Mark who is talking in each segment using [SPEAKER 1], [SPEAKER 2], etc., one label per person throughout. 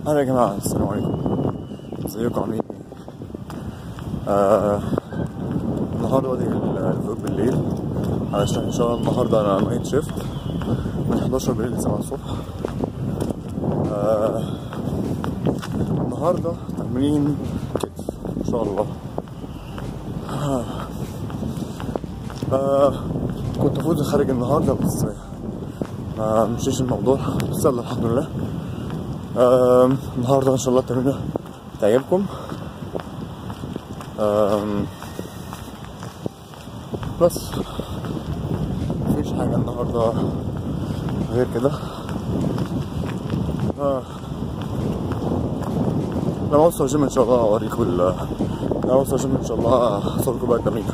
[SPEAKER 1] أهلا يا جماعة السلام عليكم ازيكم عاملين ايه؟ آه النهاردة بادئ الفلوج بالليل علشان ان شاء الله النهاردة انا نايت شيفت من 11 بالليل ل 7 الصبح آه النهاردة تمرين كتف ان شاء الله آه. آه كنت المفروض خارج النهاردة بس ما مشيش الموضوع بس يلا الحمد لله آم، النهارده ان شاء الله التمرينة تعجبكم آم، بس مفيش حاجة النهارده غير كده آه. لما اوصل الجيم ان شاء الله اوريكم ال لما اوصل الجيم ان شاء الله هصوركم بقى التمرين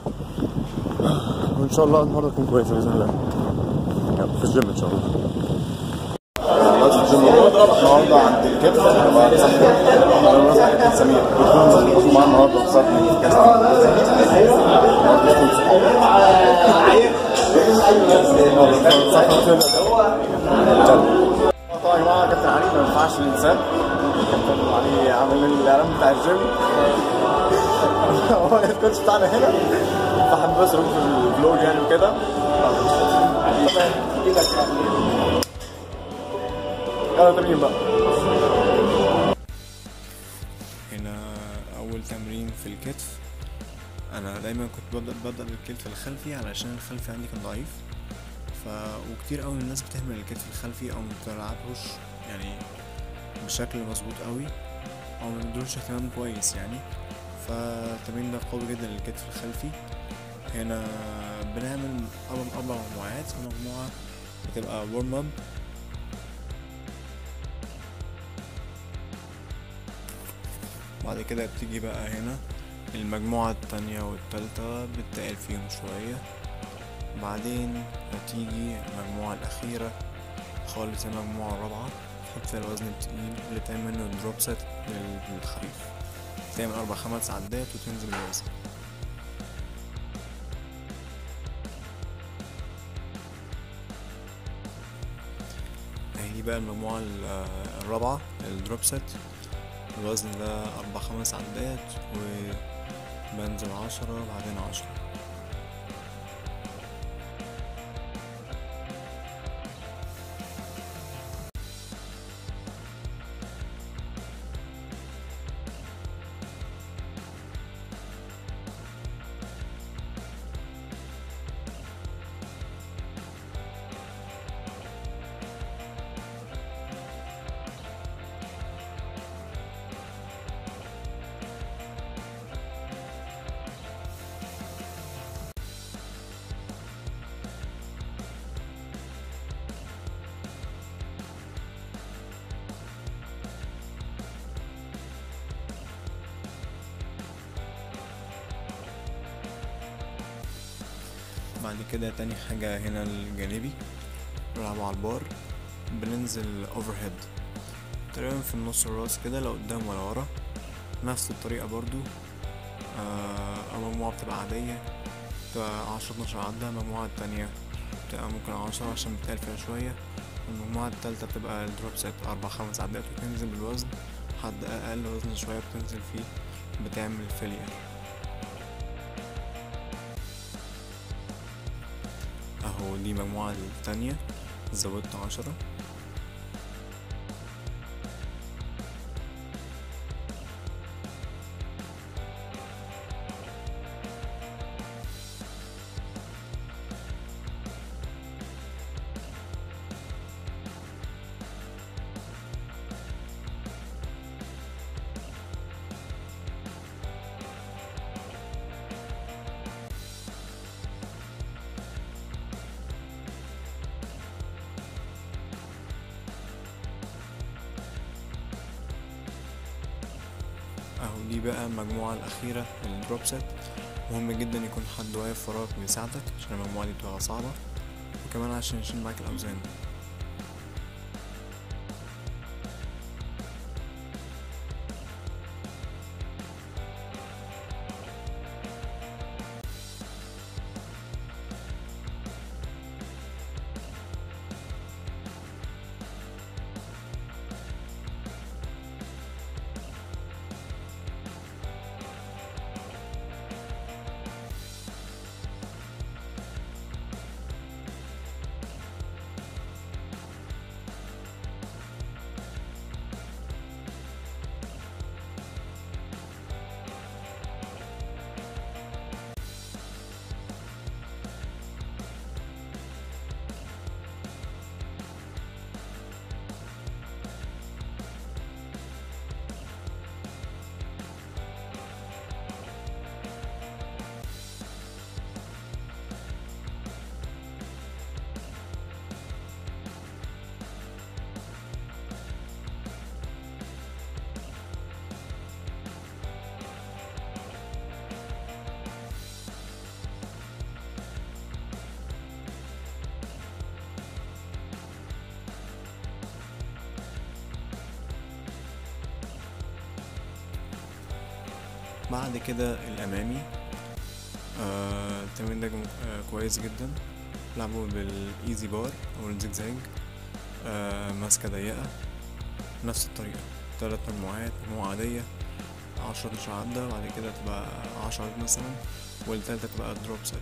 [SPEAKER 1] وان شاء الله النهارده تكون كويسة باذن الله يلا في الجيم ان شاء الله دلوقتي في الجيم النهارده عند الكتف بعد صاحبي سمير بتكون معاه النهارده في صاحبي في كاس طبعا يا جماعه كابتن علي ما ينفعش الانسان كابتن علي عامل لي الاعلان بتاع الجيم هو الكوتش بتاعنا هنا فحب بس اقول في الفلوج يعني وكده يلا تمرين بقى
[SPEAKER 2] هنا أول تمرين في الكتف أنا دايما كنت ببدأ ببدأ بالكتف الخلفي علشان الخلفي عندي كان ضعيف ف وكتير أوي من الناس بتهمل الكتف الخلفي أو مبتلعبهوش يعني بشكل مظبوط أوي أو مبيدولوش اهتمام كويس يعني فالتمرين ده قوي جدا للكتف الخلفي هنا بنعمل أربع أربع مجموعات مجموعة بتبقى ورم اب بعد كده بتيجي بقى هنا المجموعة التانية والتالتة بتقل فيهم شوية بعدين هتيجي المجموعة الأخيرة خالص المجموعة الرابعة تحط فيها الوزن التقيل اللي تعمل منه دروب سيت للخفيف تعمل أربع خمس عدات وتنزل الوزن اهي دي بقى المجموعة ال- الرابعة الدروب سيت الوزن ده أربع خمس عدات وبنزل عشرة بعدين عشرة بعد كده تاني حاجة هنا الجانبي بنلعب على البار بننزل اوفر هيد تقريبا في النص الراس كده لا قدام ولا ورا نفس الطريقة برضو آه أول مجموعة بتبقى عادية بتبقى عشرة اتناشر عدة المجموعة التانية بتبقى ممكن عشرة عشان بتقل فيها شوية المجموعة التالتة بتبقى الدروب سيت أربع خمس عدات وتنزل بالوزن حد أقل وزن شوية بتنزل فيه بتعمل فيلير اهو دي المجموعة التانية زودت عشرة اهو دي بقى المجموعة الأخيرة الدروب سيت مهم جدا يكون حد واقف وراك بيساعدك عشان المجموعة دي بتبقى صعبة وكمان عشان يشيل معاك الأوزان بعد كده الامامي آه التمرين ده جم- آه كويس جدا لعبه بالايزي بار او الزجزاج آه ماسكة ضيقة نفس الطريقة تلات مجموعات مجموعة عادية عشرة اتناشر عدة بعد كده تبقى عشرة عدد مثلا والتالتة تبقى دروب سيت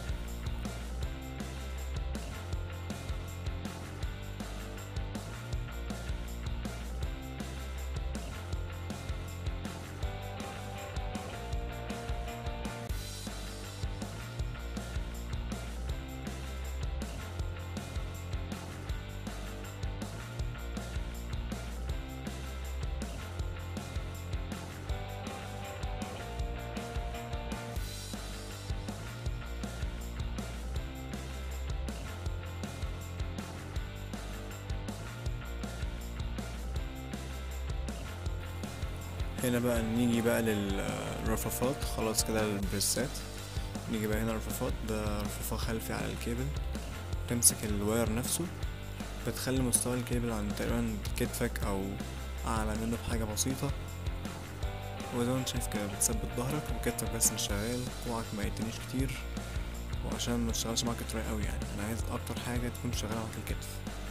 [SPEAKER 2] هنا بقى نيجي بقى للرفرفات خلاص كده البريسات نيجي بقى هنا الرفرفات ده رفرفة خلفي على الكيبل تمسك الواير نفسه بتخلي مستوى الكيبل عند تقريبا كتفك او اعلى منه بحاجة بسيطة وزي ما انت شايف كده بتثبت ظهرك وكتفك بس مش شغال كوعك ما يتنيش كتير وعشان ما تشتغلش معاك التراي قوي يعني انا عايز اكتر حاجة تكون شغالة معاك الكتف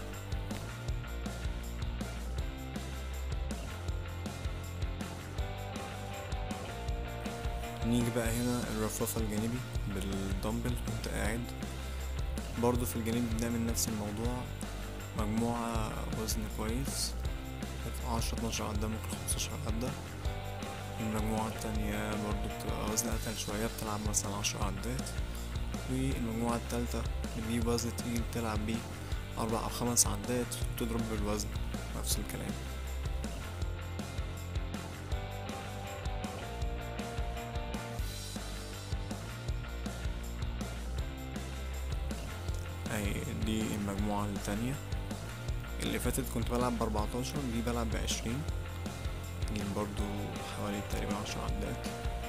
[SPEAKER 2] نيجي بقى هنا الرفرفة الجانبي بالدمبل وانت قاعد برضو في الجانب بنعمل نفس الموضوع مجموعة وزن كويس عشرة اتناشر عدة ممكن خمستاشر عدة المجموعة التانية برضو بتبقى وزن أتقل شوية بتلعب مثلا عشر عدات والمجموعة التالتة بتجيب وزن تقيل تلعب بيه أربع أو خمس عدات وتضرب بالوزن نفس الكلام اهي دي المجموعة التانية اللي فاتت كنت بلعب بأربعتاشر دي بلعب بعشرين دي برضو حوالي تقريبا عشر عدات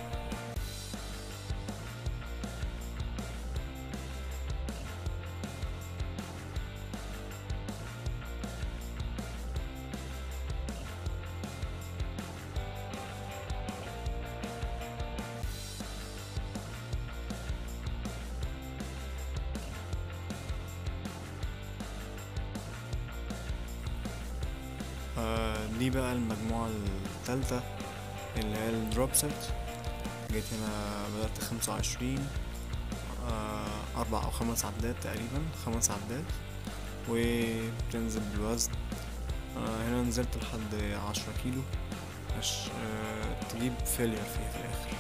[SPEAKER 2] آه، دي بقى المجموعة التالتة اللي هي الدروب سيت جيت هنا بدأت خمسة وعشرين أربع أو خمس عدات تقريبا خمس عدات وبتنزل بالوزن آه، هنا نزلت لحد عشرة كيلو مش آه، تجيب فيلير فيها في الآخر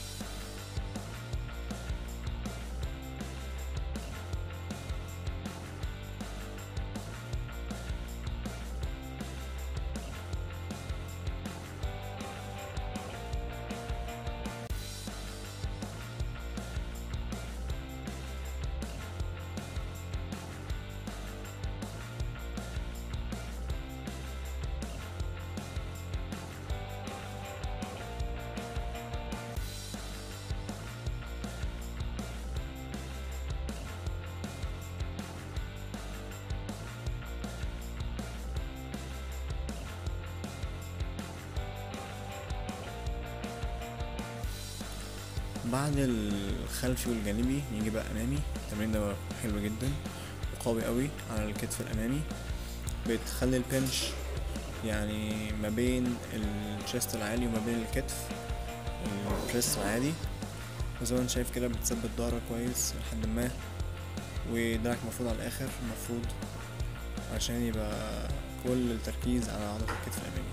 [SPEAKER 2] بعد الخلفي والجانبي نيجي بقى امامي التمرين ده حلو جدا وقوي قوي على الكتف الامامي بتخلي البنش يعني ما بين الشيست العالي وما بين الكتف البريس العادي وزي ما انت شايف كده بتثبت ظهرك كويس لحد ما ودراعك مفروض على الاخر المفروض عشان يبقى كل التركيز على عضلة الكتف الامامي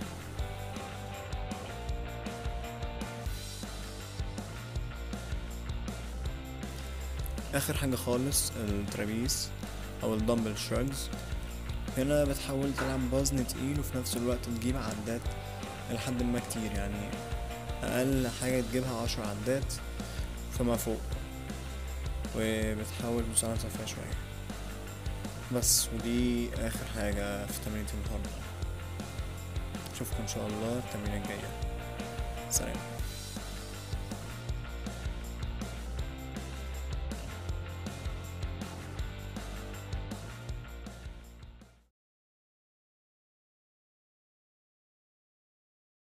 [SPEAKER 2] اخر حاجة خالص الترابيز او الدمبل شراجز هنا بتحاول تلعب بوزن تقيل وفي نفس الوقت تجيب عدات لحد ما كتير يعني اقل حاجة تجيبها عشر عدات فما فوق وبتحاول مساعدة فيها شوية بس ودي اخر حاجة في تمرينة النهاردة اشوفكم ان شاء الله التمرينة الجاية سلام